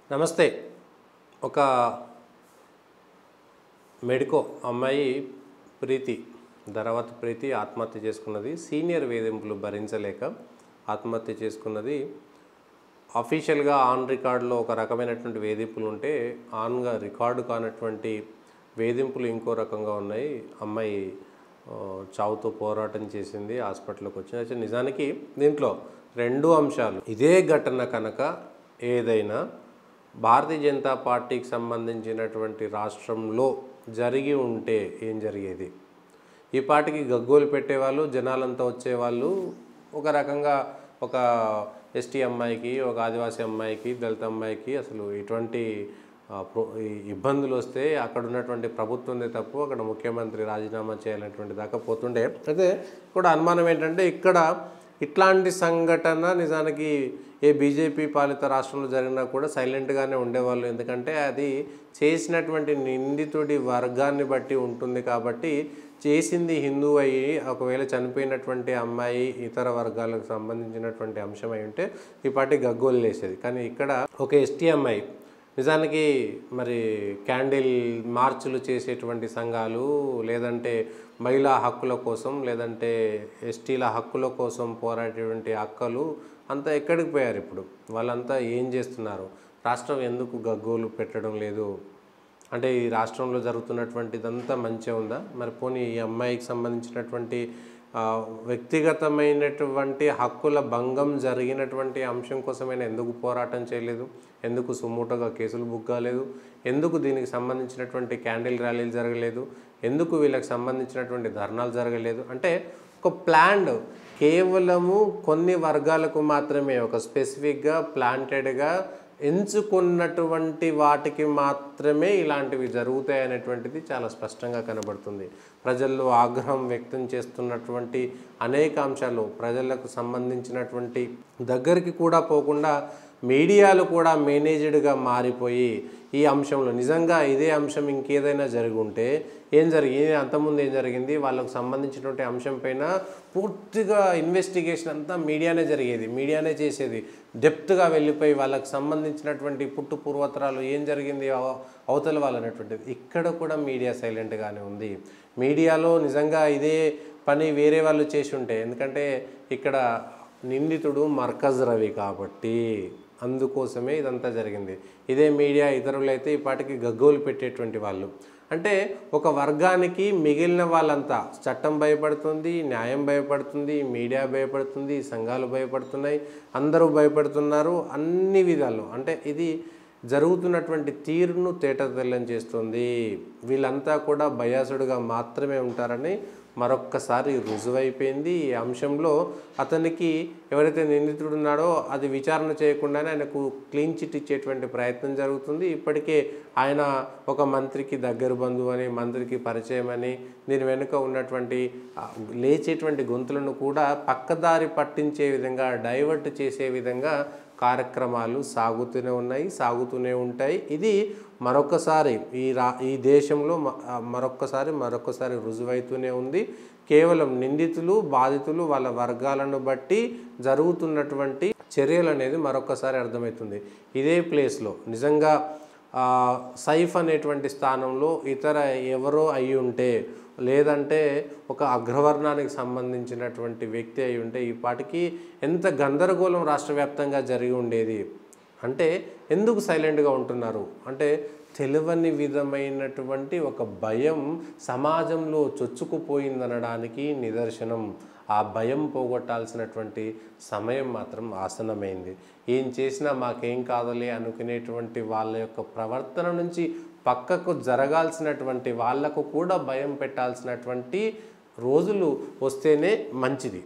నమస్తే ఒక మెడికో అమ్మాయి ప్రీతి ధరవత్ ప్రీతి ఆత్మహత్య చేసుకున్నది సీనియర్ వేధింపులు భరించలేక ఆత్మహత్య చేసుకున్నది అఫీషియల్గా ఆన్ రికార్డులో ఒక రకమైనటువంటి వేధింపులు ఉంటే ఆన్గా రికార్డు కానటువంటి వేధింపులు ఇంకో రకంగా ఉన్నాయి అమ్మాయి ఆ, చావుతో పోరాటం చేసింది హాస్పిటల్కి వచ్చింది అయితే నిజానికి దీంట్లో రెండు అంశాలు ఇదే ఘటన కనుక ఏదైనా భారతీయ జనతా పార్టీకి సంబంధించినటువంటి రాష్ట్రంలో జరిగి ఉంటే ఏం జరిగేది ఈ పాటికి గగ్గోలు పెట్టేవాళ్ళు జనాలంతా వచ్చేవాళ్ళు ఒక రకంగా ఒక ఎస్టీ అమ్మాయికి ఒక ఆదివాసీ అమ్మాయికి దళిత అమ్మాయికి అసలు ఇటువంటి ఆ, ప్రో- ఈ ఇబ్బందులు వస్తే అక్కడ ఉన్నటువంటి ప్రభుత్వందే తప్పు అక్కడ ముఖ్యమంత్రి రాజీనామా చేయాలనేటువంటి దాకా పోతుండే అయితే కూడా అనుమానం ఏంటంటే ఇక్కడ ఇట్లాంటి సంఘటన నిజానికి ఏ బీజేపీ పాలిత రాష్ట్రంలో జరిగినా కూడా సైలెంట్గానే ఉండేవాళ్ళు ఎందుకంటే అది చేసినటువంటి నిందితుడి వర్గాన్ని బట్టి ఉంటుంది కాబట్టి చేసింది హిందూ అయ్యి ఒకవేళ చనిపోయినటువంటి అమ్మాయి ఇతర వర్గాలకు సంబంధించినటువంటి అంశం అయి ఉంటే ఈ పార్టీ గగ్గోలు లేసేది కానీ ఇక్కడ ఒక ఎస్టీ అమ్మాయి నిజానికి మరి క్యాండిల్ మార్చులు చేసేటువంటి సంఘాలు లేదంటే మహిళా హక్కుల కోసం లేదంటే ఎస్టీల హక్కుల కోసం పోరాడేటువంటి హక్కలు అంతా ఎక్కడికి పోయారు ఇప్పుడు వాళ్ళంతా ఏం చేస్తున్నారు రాష్ట్రం ఎందుకు గగ్గోలు పెట్టడం లేదు అంటే ఈ రాష్ట్రంలో జరుగుతున్నటువంటిదంతా మంచిగా ఉందా మరి పోనీ ఈ అమ్మాయికి సంబంధించినటువంటి ఆ, వ్యక్తిగతమైనటువంటి హక్కుల భంగం జరిగినటువంటి అంశం కోసమైనా ఎందుకు పోరాటం చేయలేదు ఎందుకు సుమూటగా కేసులు బుక్ కాలేదు ఎందుకు దీనికి సంబంధించినటువంటి క్యాండిల్ ర్యాలీలు జరగలేదు ఎందుకు వీళ్ళకి సంబంధించినటువంటి ధర్నాలు జరగలేదు అంటే ఒక ప్లాన్డ్ కేవలము కొన్ని వర్గాలకు మాత్రమే ఒక స్పెసిఫిక్గా ప్లాంటెడ్గా ఎంచుకున్నటువంటి వాటికి మాత్రమే ఇలాంటివి జరుగుతాయి అనేటువంటిది చాలా స్పష్టంగా కనబడుతుంది ప్రజల్లో ఆగ్రహం వ్యక్తం చేస్తున్నటువంటి అనేక అంశాలు ప్రజలకు సంబంధించినటువంటి దగ్గరికి కూడా పోకుండా మీడియాలు కూడా మేనేజ్డ్గా మారిపోయి ఈ అంశంలో నిజంగా ఇదే అంశం ఇంకేదైనా జరిగి ఉంటే ఏం జరిగింది అంతకుముందు ఏం జరిగింది వాళ్ళకు సంబంధించినటువంటి అంశం పైన పూర్తిగా ఇన్వెస్టిగేషన్ అంతా మీడియానే జరిగేది మీడియానే చేసేది డెప్త్గా వెళ్ళిపోయి వాళ్ళకి సంబంధించినటువంటి పుట్టు పూర్వతరాలు ఏం జరిగింది అవ- అవతల వాళ్ళు అనేటువంటిది ఇక్కడ కూడా మీడియా సైలెంట్గానే ఉంది మీడియాలో నిజంగా ఇదే పని వేరే వాళ్ళు చేసి ఉంటే ఎందుకంటే ఇక్కడ నిందితుడు మర్కజ్ రవి కాబట్టి అందుకోసమే ఇదంతా జరిగింది ఇదే మీడియా ఇతరులైతే ఈ పాటికి గగ్గోలు పెట్టేటువంటి వాళ్ళు అంటే ఒక వర్గానికి మిగిలిన వాళ్ళంతా చట్టం భయపడుతుంది న్యాయం భయపడుతుంది మీడియా భయపడుతుంది సంఘాలు భయపడుతున్నాయి అందరూ భయపడుతున్నారు అన్ని విధాలు అంటే ఇది జరుగుతున్నటువంటి తీరును తేటతెల్లం చేస్తుంది వీళ్ళంతా కూడా బయాసుడుగా మాత్రమే ఉంటారని మరొక్కసారి రుజువైపోయింది ఈ అంశంలో అతనికి ఎవరైతే నిందితుడు ఉన్నాడో అది విచారణ చేయకుండానే ఆయనకు క్లీన్ చిట్ ఇచ్చేటువంటి ప్రయత్నం జరుగుతుంది ఇప్పటికే ఆయన ఒక మంత్రికి దగ్గర బంధువు అని మంత్రికి పరిచయం అని దీని వెనుక ఉన్నటువంటి ఆ, లేచేటువంటి గొంతులను కూడా పక్కదారి పట్టించే విధంగా డైవర్ట్ చేసే విధంగా కార్యక్రమాలు సాగుతూనే ఉన్నాయి సాగుతూనే ఉంటాయి ఇది మరొకసారి ఈ రా ఈ దేశంలో మ- ఆ, మరొక్కసారి మరొకసారి రుజువైతూనే ఉంది కేవలం నిందితులు బాధితులు వాళ్ళ వర్గాలను బట్టి జరుగుతున్నటువంటి చర్యలు అనేది మరొకసారి అర్థమవుతుంది ఇదే ప్లేస్లో నిజంగా ఆ, సైఫ్ అనేటువంటి స్థానంలో ఇతర ఎవరో అయి ఉంటే లేదంటే ఒక అగ్రవర్ణానికి సంబంధించినటువంటి వ్యక్తి అయి ఉంటే ఈ పాటికి ఎంత గందరగోళం రాష్ట్ర వ్యాప్తంగా జరిగి ఉండేది అంటే ఎందుకు సైలెంట్గా ఉంటున్నారు అంటే తెలియని విధమైనటువంటి ఒక భయం సమాజంలో చొచ్చుకుపోయిందనడానికి నిదర్శనం ఆ భయం పోగొట్టాల్సినటువంటి సమయం మాత్రం ఆసనమైంది ఏం చేసినా మాకేం కాదులే అనుకునేటువంటి వాళ్ళ యొక్క ప్రవర్తన నుంచి పక్కకు జరగాల్సినటువంటి వాళ్లకు కూడా భయం పెట్టాల్సినటువంటి రోజులు వస్తేనే మంచిది